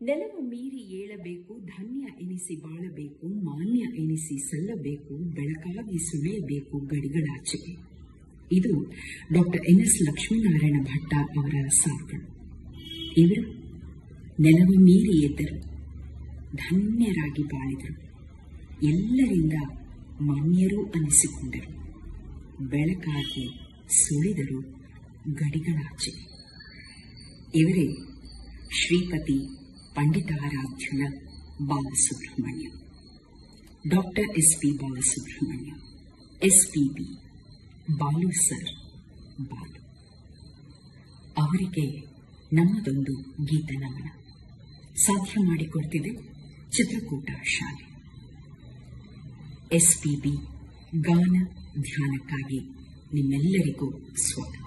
ನೆಲವು ಮೀರಿ ಏಳಬೇಕು ಧನ್ಯ ಎನಿಸಿ ಬಾಳಬೇಕು ಮಾನ್ಯ ಎನಿಸಿ ಸಲ್ಲಬೇಕು ಬೆಳಕಾಗಿ ಸುಳಿಯಬೇಕು ಗಡಿಗಳಾಚೆಗೆ ಇದು doctor N S Lakshminarayana Bhatta ಅವರ ಸಾರುಗಳು ಇವರು ನೆಲವ ಮೀರಿ ಎದ್ದರು ಧನ್ಯರಾಗಿ ಬಾಳಿದರು ಎಲ್ಲರಿಂದ ಮಾನ್ಯರು ಅನಿಸಿಕೊಂಡರು ಬೆಳಕಾಗಿ ಸುಳಿದರು ಗಡಿಗಳಾಚೆ ಇವರೇ ಶ್ರೀಪತಿ ಪಂಡಿತಾರಾಧ್ಯನ Balasubrahmanya doctor S P Balasubrahmanya S P B Balu sir Balu ಅವರಿಗೆ ನಮ್ಮದೊಂದು ಗೀತ ನಮನ ಸಾಧ್ಯ ಮಾಡಿಕೊಡ್ತಿದೆ ಚಿತ್ರಕೂಟ ಶಾಲೆ ಎಸ್ ಪಿ ಬಿ ಗಾನ ಧ್ಯಾನಕ್ಕಾಗಿ ನಿಮ್ಮೆಲ್ಲರಿಗೂ ಸ್ವಾಗತ